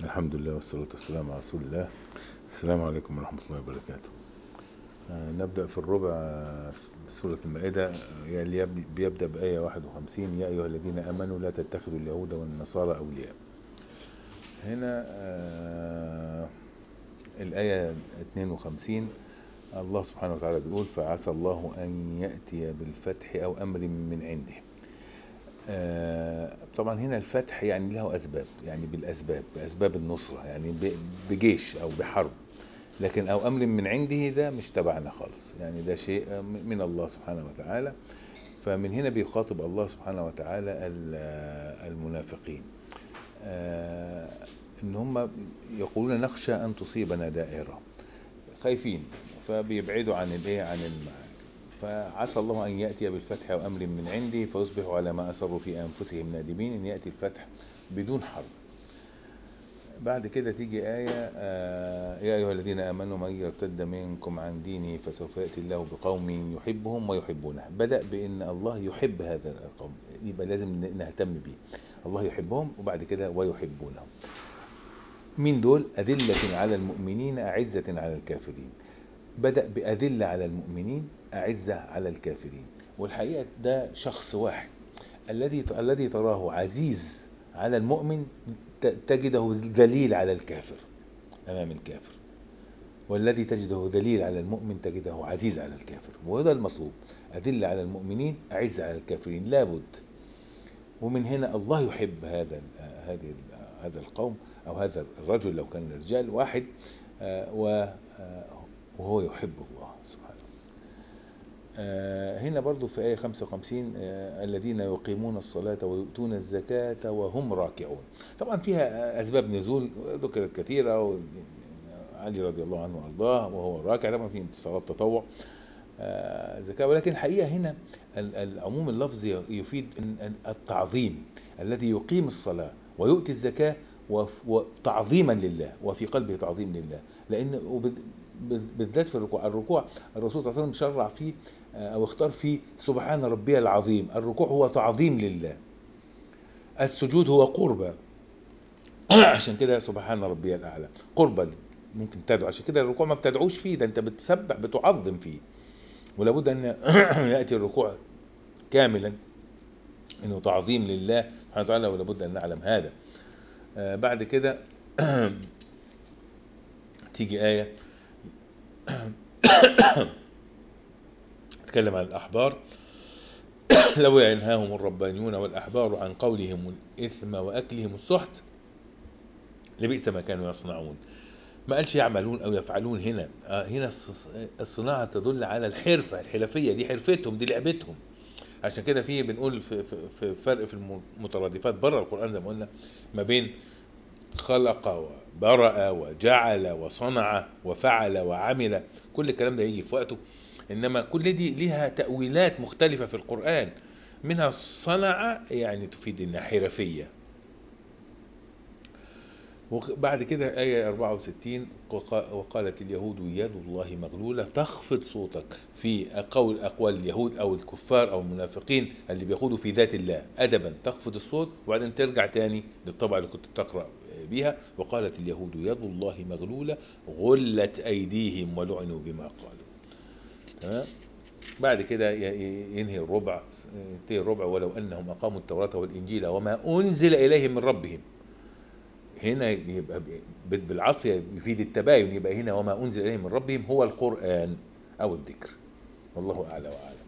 الحمد لله والصلاة والسلام على رسول الله السلام عليكم ورحمة الله وبركاته آه، نبدأ في الربع آه، سورة المائدة آه، اللي يب- بيبدأ بآية 51 يا أيها الذين آمنوا لا تتخذوا اليهود والنصارى أولياء هنا آه، الآية 52 الله سبحانه وتعالى بيقول فعسى الله أن يأتي بالفتح أو أمر من عنده آه، طبعا هنا الفتح يعني له أسباب يعني بالأسباب بأسباب النصرة يعني ب- بجيش أو بحرب لكن أو أمر من عنده ده مش تبعنا خالص يعني ده شيء من الله سبحانه وتعالى فمن هنا بيخاطب الله سبحانه وتعالى ال- المنافقين آه، ان هم يقولون نخشى ان تصيبنا دائرة خايفين فبيبعدوا عن الايه عن المعارك فعسى الله ان ياتي بالفتح او امر من عندي فيصبحوا على ما اسروا في انفسهم نادمين ان ياتي الفتح بدون حرب بعد كده تيجي آية آه يا أيها الذين آمنوا من يرتد منكم عن دينه فسوف يأتي الله بقوم يحبهم ويحبونه بدأ بأن الله يحب هذا القوم يبقى لازم ن- نهتم بيه الله يحبهم وبعد كده ويحبونهم مين دول أذلة على المؤمنين أعزة على الكافرين بدأ بأذلة على المؤمنين أعزة على الكافرين والحقيقة ده شخص واحد الذي الذي تراه عزيز على المؤمن ت- تجده ذليل على الكافر أمام الكافر والذي تجده ذليل على المؤمن تجده عزيز على الكافر وهذا المطلوب أذل على المؤمنين أعز على الكافرين لابد ومن هنا الله يحب هذا ال- هذه ال- هذا القوم أو هذا الرجل لو كان رجال واحد آه، و- آه، وهو يحب الله سبحانه آه، هنا برضو في آية 55 آه، الذين يقيمون الصلاة ويؤتون الزكاة وهم راكعون طبعا فيها آه، أسباب نزول ذكرت كثيرة و- علي رضي الله عنه وأرضاه وهو راكع طبعا في صلاة تطوع آه، زكاة ولكن الحقيقة هنا ال- العموم اللفظي يفيد إن- إن التعظيم الذي يقيم الصلاة ويؤتي الزكاة وف- وتعظيما لله وفي قلبه تعظيم لله لأن وبال- بال- بالذات في الركوع الركوع الرسول صلى الله عليه وسلم شرع فيه آه، أو اختار فيه سبحان ربي العظيم الركوع هو تعظيم لله السجود هو قربة عشان كده سبحان ربي الأعلى قربة ممكن تدعو عشان كده الركوع ما بتدعوش فيه ده انت بتسبح بتعظم فيه ولابد ان ياتي الركوع كاملا انه تعظيم لله سبحانه وتعالى ولابد ان نعلم هذا آه، بعد كده تيجي آية تتكلم عن الأحبار لو ينهاهم الربانيون والأحبار عن قولهم الإثم وأكلهم السحت لبئس ما كانوا يصنعون ما قالش يعملون أو يفعلون هنا آه، هنا الص- الصناعة تدل على الحرفة الحرفية دي حرفتهم دي لعبتهم عشان كده في بنقول في, في, في فرق في المترادفات بره القرآن زي ما قلنا ما بين خلق وبرأ وجعل وصنع وفعل وعمل كل الكلام ده يجي في وقته انما كل دي ليها تأويلات مختلفة في القرآن منها صنع يعني تفيد انها حرفية وبعد كده آية 64 وقا- وقالت اليهود يد الله مغلولة تخفض صوتك في قول أقوال اليهود أو الكفار أو المنافقين اللي بيخوضوا في ذات الله أدبا تخفض الصوت وبعدين ترجع تاني للطبع اللي كنت بتقرأ بيها وقالت اليهود يد الله مغلولة غلت أيديهم ولعنوا بما قالوا تمام بعد كده ي- ي- ينهي الربع ينتهي الربع ولو أنهم أقاموا التوراة والإنجيل وما أنزل إليهم من ربهم هنا يبقى ب- بالعطف يفيد التباين يبقى هنا وما أنزل إليهم من ربهم هو القرآن أو الذكر والله أعلى وأعلم